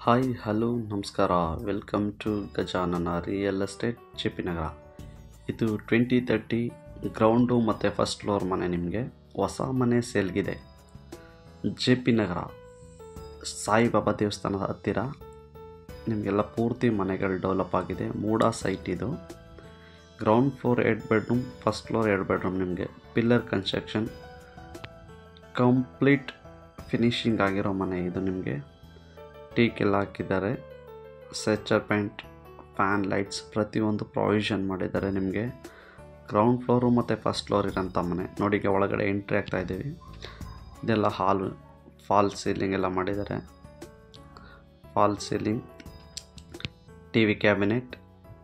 hi hello ನಮಸ್ಕಾರ welcome to Gajanana real estate J P Nagar ಇದು twenty thirty ground ಮತ್ತು first floor ಮನೆ ನಿಮಗೆ ಹೊಸ ಮನೆ ಸೇಲ್ಗಿದೆ ಜೆ ಪಿ ನಗರ ಸಾಯಿಬಾಬಾ ದೇವಸ್ಥಾನದ ಹತ್ತಿರ ನಿಮಗೆಲ್ಲ ಪೂರ್ತಿ ಮನೆಗಳು ಡೆವಲಪ್ ಆಗಿದೆ ಮೂಡಾ ಸೈಟ್ ಇದು ಗ್ರೌಂಡ್ ಫ್ಲೋರ್ ಎರಡು ಬೆಡ್ರೂಮ್ ಫಸ್ಟ್ ಫ್ಲೋರ್ ಎರಡು ಬೆಡ್ರೂಮ್ ನಿಮಗೆ ಪಿಲ್ಲರ್ ಕನ್ಸ್ಟ್ರಕ್ಷನ್ ಕಂಪ್ಲೀಟ್ ಫಿನಿಶಿಂಗ್ ಆಗಿರೋ ಮನೆ ಇದು ನಿಮಗೆ ಟೀಕ್ ಎಲ್ಲ ಹಾಕಿದ್ದಾರೆ ಸೆಚರ್ ಪೇಂಟ್ ಫ್ಯಾನ್ ಲೈಟ್ಸ್ ಪ್ರತಿಯೊಂದು ಪ್ರಾವಿಷನ್ ಮಾಡಿದ್ದಾರೆ ನಿಮಗೆ ಗ್ರೌಂಡ್ ಫ್ಲೋರು ಮತ್ತು ಫಸ್ಟ್ ಫ್ಲೋರ್ ಇರೋಂಥ ಮನೆ ನೋಡಿ ಈಗ ಒಳಗಡೆ ಎಂಟ್ರಿ ಆಗ್ತಾ ಇದ್ದೀವಿ ಇದೆಲ್ಲ ಹಾಲ್ ಫಾಲ್ ಸೀಲಿಂಗ್ ಎಲ್ಲ ಮಾಡಿದ್ದಾರೆ fall ceiling T V cabinet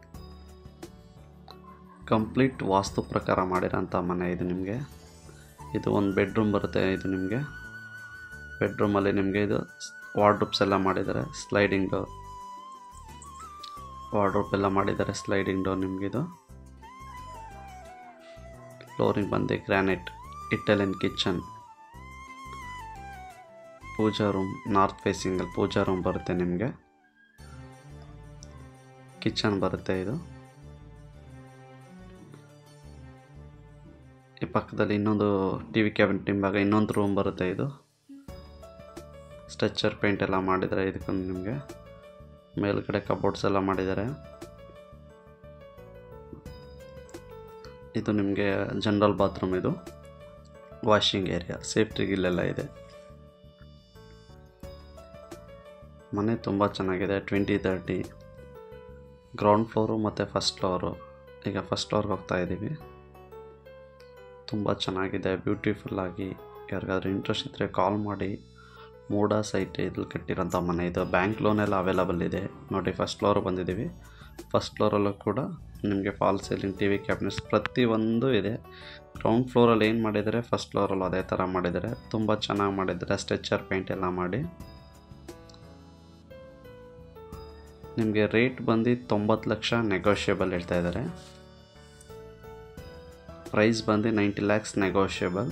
complete vastu ಪ್ರಕಾರ ಮಾಡಿರೋಂಥ ಮನೆ ಇದು ನಿಮಗೆ ಇದು ಒಂದು ಬೆಡ್ರೂಮ್ ಬರುತ್ತೆ ಇದು ನಿಮಗೆ ಬೆಡ್ರೂಮಲ್ಲಿ ನಿಮಗೆ ಇದು ವಾರ್ಡ್ರೂಪ್ಸ್ ಎಲ್ಲ ಮಾಡಿದ್ದಾರೆ ಸ್ಲೈಡಿಂಗ್ ಡೋರ್ ವಾರ್ಡ್ರೂಪ್ ಎಲ್ಲ ಮಾಡಿದ್ದಾರೆ ಸ್ಲೈಡಿಂಗ್ ಡೋರ್ ನಿಮಗಿದು ಫ್ಲೋರಿಂಗ್ ಬಂದು granite Italian kitchen pooja room north ಫೇಸಿಂಗಲ್ಲಿ ಪೂಜಾ ರೂಮ್ ಬರುತ್ತೆ ನಿಮಗೆ ಕಿಚನ್ ಬರುತ್ತೆ ಇದು ಈ ಪಕ್ಕದಲ್ಲಿ ಇನ್ನೊಂದು ಟಿ ವಿ ಕ್ಯಾಬಿನೆಟ್ ಹಿಂಭಾಗ ಇನ್ನೊಂದು ರೂಮ್ ಬರುತ್ತೆ ಇದು ಸ್ಟ್ರೆಚರ್ ಪೇಂಟ್ ಎಲ್ಲ ಮಾಡಿದ್ದಾರೆ ಇದಕ್ಕೊಂದು ನಿಮಗೆ ಮೇಲ್ಗಡೆ ಕಬೋರ್ಡ್ಸ್ ಎಲ್ಲ ಮಾಡಿದ್ದಾರೆ ಇದು ನಿಮಗೆ ಜನರಲ್ ಬಾತ್ರೂಮ್ ಇದು ವಾಷಿಂಗ್ ಏರಿಯಾ ಸೇಫ್ಟಿ ಇಲ್ಲೆಲ್ಲ ಇದೆ ಮನೆ ತುಂಬ ಚೆನ್ನಾಗಿದೆ ಟ್ವೆಂಟಿ ತರ್ಟಿ ಗ್ರೌಂಡ್ ಫ್ಲೋರು ಮತ್ತು ಫಸ್ಟ್ ಫ್ಲೋರು ಈಗ ಫಸ್ಟ್ ಫ್ಲೋರ್ಗೆ ಹೋಗ್ತಾ ಇದ್ದೀವಿ ತುಂಬ ಚೆನ್ನಾಗಿದೆ ಬ್ಯೂಟಿಫುಲ್ಲಾಗಿ ಯಾರಿಗಾದ್ರೂ ಇಂಟ್ರೆಸ್ಟ್ ಇದ್ದರೆ ಕಾಲ್ ಮಾಡಿ ಮೂಡಾ ಸೈಟ್ ಇದ್ರಲ್ಲಿ ಕಟ್ಟಿರೋಂಥ ಮನೆ ಇದು ಬ್ಯಾಂಕ್ ಲೋನ್ ಎಲ್ಲ ಅವೈಲಬಲ್ ಇದೆ ನೋಡಿ ಫಸ್ಟ್ ಫ್ಲೋರ್ ಬಂದಿದ್ದೀವಿ ಫಸ್ಟ್ ಫ್ಲೋರಲ್ಲೂ ಕೂಡ ನಿಮಗೆ fall ceiling T V cabinets ಪ್ರತಿಯೊಂದು ಇದೆ ಗ್ರೌಂಡ್ ಫ್ಲೋರಲ್ಲಿ ಏನು ಮಾಡಿದ್ದಾರೆ ಫಸ್ಟ್ ಫ್ಲೋರಲ್ಲಿ ಅದೇ ಥರ ಮಾಡಿದ್ದಾರೆ ತುಂಬ ಚೆನ್ನಾಗಿ ಮಾಡಿದ್ದಾರೆ ಸ್ಟ್ರೆಚರ್ ಪೇಂಟ್ ಎಲ್ಲ ಮಾಡಿ ನಿಮಗೆ ರೇಟ್ ಬಂದು ತೊಂಬತ್ತು ಲಕ್ಷ ನೆಗೋಷಿಯಬಲ್ ಹೇಳ್ತಾ ಇದ್ದಾರೆ ಪ್ರೈಸ್ ಬಂದು ninety lakhs negotiable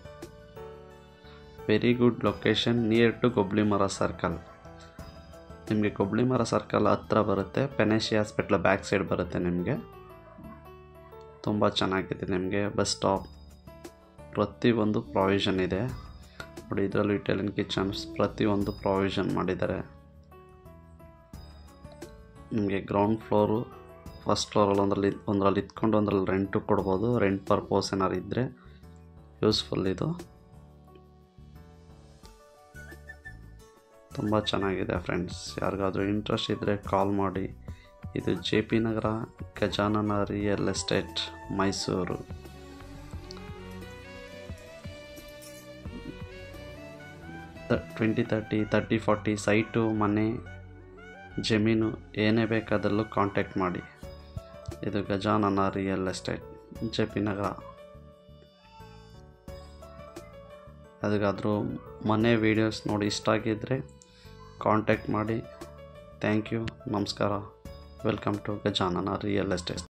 very good location near to Goblimara circle ನಿಮಗೆ ಗೊಬ್ಳಿಮರ ಸರ್ಕಲ್ ಹತ್ರ ಬರುತ್ತೆ ಪೆನೇಶಿ ಹಾಸ್ಪಿಟ್ಲ್ ಬ್ಯಾಕ್ ಸೈಡ್ ಬರುತ್ತೆ ನಿಮಗೆ ತುಂಬ ಚೆನ್ನಾಗಿದೆ ನಿಮಗೆ ಬಸ್ ಸ್ಟಾಪ್ ಪ್ರತಿಯೊಂದು ಪ್ರಾವಿಷನ್ ಇದೆ ನೋಡಿ ಇದರಲ್ಲೂ ಇಟಾಲಿಯನ್ ಕಿಚನ್ಸ್ ಪ್ರತಿಯೊಂದು ಪ್ರಾವಿಷನ್ ಮಾಡಿದ್ದಾರೆ ನಿಮಗೆ ಗ್ರೌಂಡ್ ಫ್ಲೋರು ಫಸ್ಟ್ ಫ್ಲೋರಲ್ಲಿ ಒಂದರಲ್ಲಿ ಒಂದರಲ್ಲಿ ಇತ್ಕೊಂಡು ಒಂದರಲ್ಲಿ ರೆಂಟು ಕೊಡ್ಬೋದು ರೆಂಟ್ ಪರ್ಪೋಸ್ ಏನಾರು ಇದ್ದರೆ ಯೂಸ್ಫುಲ್ ಇದು ತುಂಬ ಚೆನ್ನಾಗಿದೆ ಫ್ರೆಂಡ್ಸ್ ಯಾರಿಗಾದ್ರೂ ಇಂಟ್ರೆಸ್ಟ್ ಇದ್ದರೆ ಕಾಲ್ ಮಾಡಿ ಇದು J P Nagar Gajanana real estate Mysore twenty thirty thirty forty site ಮನೆ ಜಮೀನು ಏನೇ ಬೇಕಾದಲ್ಲೂ ಕಾಂಟ್ಯಾಕ್ಟ್ ಮಾಡಿ ಇದು Gajanana real estate J P Nagar ಅದಕ್ಕಾದರೂ ಮನೆ ವೀಡಿಯೋಸ್ ನೋಡಿ ಇಷ್ಟ ಆಗಿದ್ದರೆ ಕಾಂಟ್ಯಾಕ್ಟ್ ಮಾಡಿ ಥ್ಯಾಂಕ್ ಯು ನಮಸ್ಕಾರ welcome to Gajanana real estate